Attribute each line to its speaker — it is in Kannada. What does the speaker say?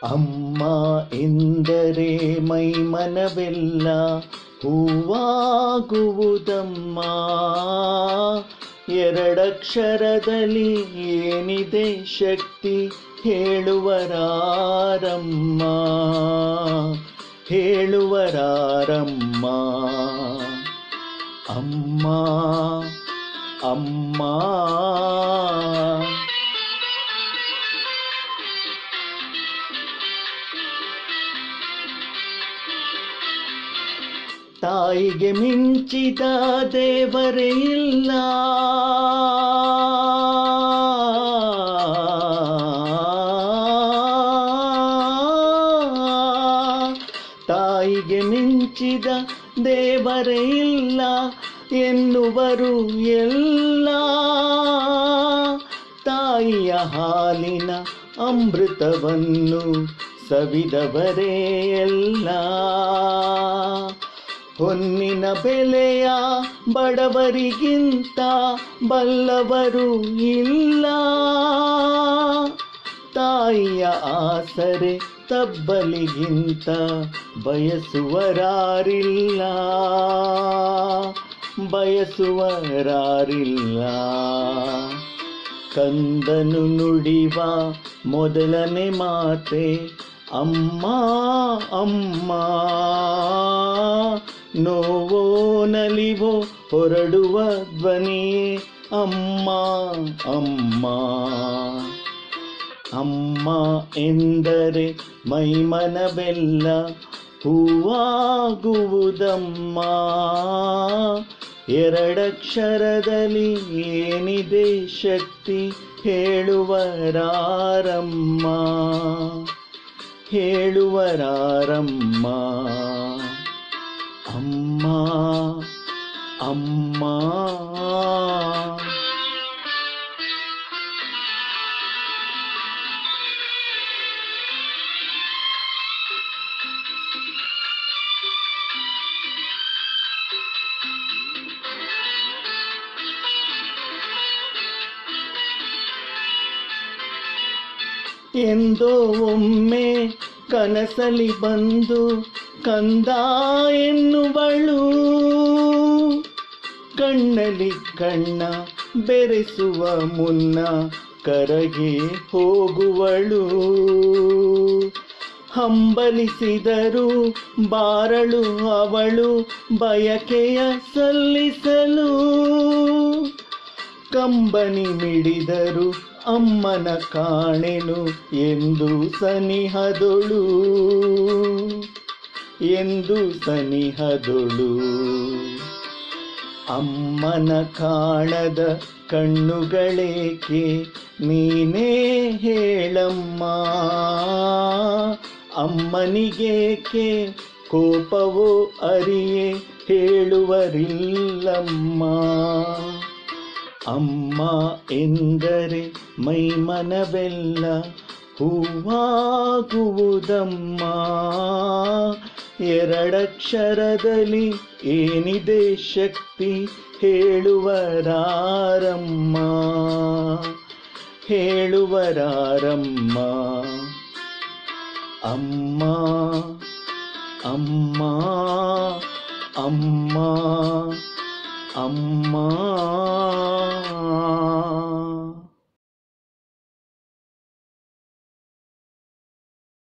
Speaker 1: ಅಮ್ಮ ಎಂದರೆ ಮೈ ಮನವೆಲ್ಲ ಹೂವಾಗುವುದಮ್ಮ ಎರಡಕ್ಷರದಲ್ಲಿ ಏನಿದೆ ಶಕ್ತಿ ಹೇಳುವರಾರಮ್ಮ ಹೇಳುವರಾರಮ್ಮ ಅಮ್ಮ ಅಮ್ಮ ತಾಯಿಗೆ ಮಿಂಚಿದ ದೇವರೇ ಇಲ್ಲ ತಾಯಿಗೆ ಮಿಂಚಿದ ದೇವರೇ ಇಲ್ಲ ಎನ್ನುವರು ಎಲ್ಲ ತಾಯಿಯ ಹಾಲಿನ ಅಮೃತವನ್ನು ಸವಿದವರೇ ಎಲ್ಲ ಹೊನ್ನಿನ ಬೆಲೆಯ ಬಡವರಿಗಿಂತ ಬಲ್ಲವರು ಇಲ್ಲ ತಾಯಿಯ ಆಸರೆ ತಬ್ಬಲಿಗಿಂತ ಬಯಸುವರಾರಿಲ್ಲ ಬಯಸುವರಾರಿಲ್ಲ ಕಂದನು ನುಡಿವ ಮೊದಲನೇ ಮಾತೆ ಅಮ್ಮ ಅಮ್ಮ ನೋವೋ ನಲಿವೋ ಹೊರಡುವ ಧ್ವನಿಯೇ ಅಮ್ಮ ಅಮ್ಮ ಅಮ್ಮ ಎಂದರೆ ಮೈಮನವೆಲ್ಲ ಹೂವಾಗುವುದಮ್ಮ ಎರಡಕ್ಷರದಲ್ಲಿ ಏನಿದೆ ಶಕ್ತಿ ಹೇಳುವರಾರಮ್ಮ ಹೇಳುವರಾರಮ್ಮ ಅಮ್ಮ ಅಮ್ಮ ಎಂದೋ ಒಮ್ಮೆ ಕನಸಲಿ ಬಂದು ಕಂದ ಎನ್ನುವಳು ಕಣ್ಣಲಿ ಕಣ್ಣ ಬೆರೆಸುವ ಮುನ್ನ ಕರಗಿ ಹೋಗುವಳು ಹಂಬಲಿಸಿದರು ಬಾರಳು ಅವಳು ಬಯಕೆಯ ಸಲ್ಲಿಸಲು ಕಂಬನಿ ಮಿಡಿದರು ಅಮ್ಮನ ಕಾಣೆನು ಎಂದು ಸನಿಹದೊಳು ಎಂದು ಸನಿಹದೊಳು ಅಮ್ಮನ ಕಾಣದ ಕಣ್ಣುಗಳೇಕೆ ನೀನೇ ಹೇಳಮ್ಮ ಅಮ್ಮನಿಗೇಕೆ ಕೋಪವೋ ಅರಿಯೇ ಹೇಳುವರಿಲ್ಲಮ್ಮ ಅಮ್ಮ ಎಂದರೆ ಮೈಮನವೆಲ್ಲ ಹೂವಾಗುವುದಮ್ಮ ಎರಡಕ್ಷರದಲ್ಲಿ ಏನಿದೆ ಶಕ್ತಿ ಹೇಳುವರಾರಮ್ಮ ಹೇಳುವರಾರಮ್ಮ ಅಮ್ಮ ಅಮ್ಮ ಅಮ್ಮ ಅಮ್ಮ